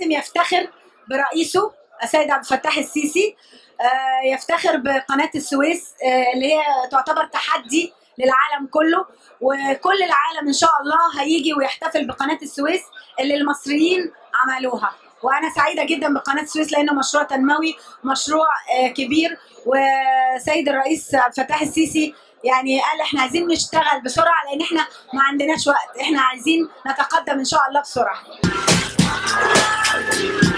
لازم يفتخر برئيسه السيد عبد الفتاح السيسي آه، يفتخر بقناه السويس آه، اللي هي تعتبر تحدي للعالم كله وكل العالم ان شاء الله هيجي ويحتفل بقناه السويس اللي المصريين عملوها وانا سعيده جدا بقناه السويس لانه مشروع تنموي مشروع آه، كبير وسيد الرئيس عبد الفتاح السيسي يعني قال احنا عايزين نشتغل بسرعه لان احنا ما عندناش وقت احنا عايزين نتقدم ان شاء الله بسرعه